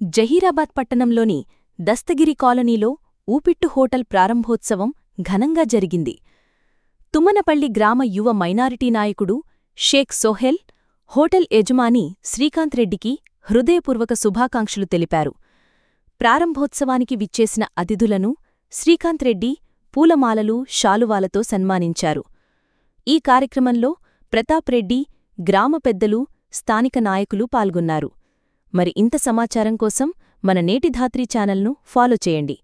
జహీరాబాద్ పట్టణంలోని దస్తగిరి కాలనీలో ఊపిట్టు హోటల్ ప్రారంభోత్సవం ఘనంగా జరిగింది తుమ్మనపల్లి గ్రామ యువ మైనారిటీ నాయకుడు షేక్ సోహెల్ హోటల్ యజమాని శ్రీకాంత్ రెడ్డికి హృదయపూర్వక శుభాకాంక్షలు తెలిపారు ప్రారంభోత్సవానికి విచ్చేసిన అతిథులను శ్రీకాంత్ రెడ్డి పూలమాలలు శాలువాలతో సన్మానించారు ఈ కార్యక్రమంలో ప్రతాప్ రెడ్డి గ్రామ పెద్దలు స్థానిక నాయకులు పాల్గొన్నారు మరి ఇంత సమాచారం కోసం మన నేటి ధాత్రి ఛానల్ను ఫాలో చేయండి